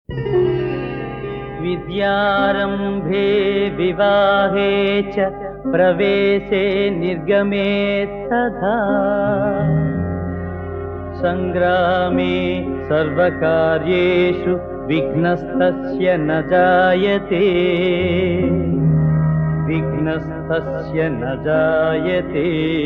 विद्यारम्भे विवाहे च प्रवेशे निर्गमे तथा सङ्ग्रामे सर्वकार्येषु विघ्नस्तस्य न जायते विघ्नस्तस्य न जायते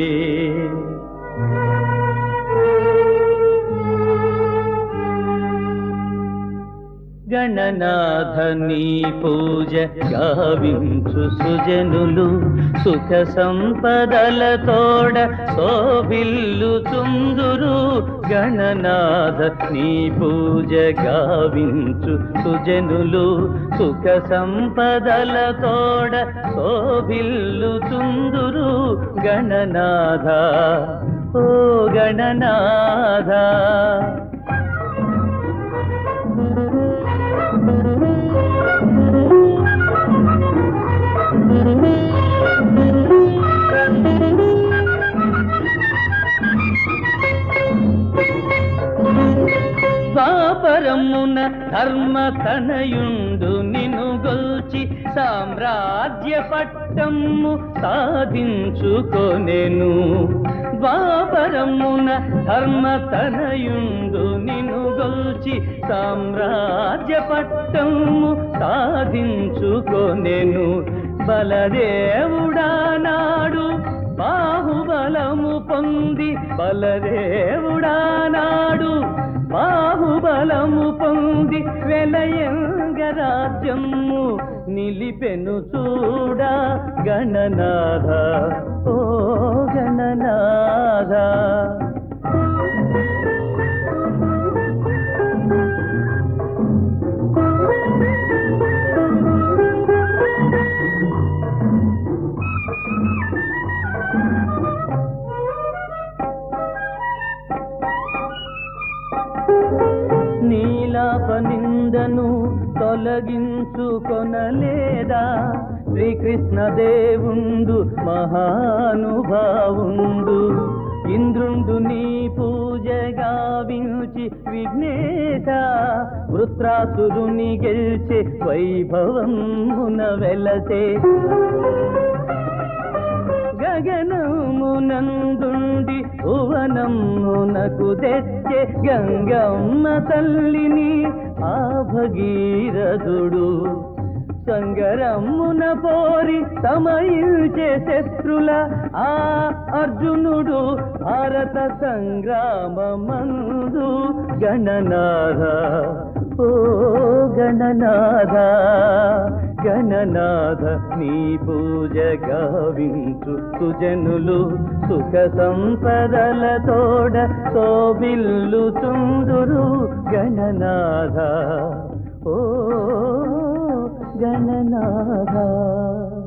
గణనాథని పూజ గావించు సుజనులు సుఖ సంపదలతోడ శోభిల్లు చుందురు గణనాథ నీ పూజ గావించు సుజనులు సుఖ సంపదలతోడ శోభిల్లు చుందురు గణనాథ ఓ గణనాథ ద్వాపరమున ధర్మ తనయుండు నిను గొల్చి సామ్రాజ్య పట్టము సాధించుకొనెను ద్వాపరమున ధర్మ తనయుండు నిను గొల్చి సామ్రాజ్య పట్టము సాధించుకొనెను బలదేవుడా నాడు బాహుబలము పొంది బలదేవుడా నాడు బాహుబలము పొంది వెలయంగ రాజ్యము నిలిపెను చూడ గణనాథ ఓ గణనాథ నీలాపనిందను తొలగించుకొనలేదా శ్రీకృష్ణ దేవుండు మహానుభావుండు ఇంద్రుండు నీ పూజ గావించి విఘ్నేశ వృత్రాసురుని గెలిచే వైభవమున వెలసే గగనమునందుండి భువనమునకు తెచ్చే గంగమ్మ తల్లిని ఆ భగీరథుడు సంగరమ్మున పోరి సమయించే శత్రుల ఆ అర్జునుడు భారత సంగ్రామమందు గణనాథ ఓ గణనాథ గణనాథ నీ పూజ గావించు సుజనులు సుఖ సంపదలతోడ సోబిల్లు చుందురు గణనాథ ఓ గణనాథ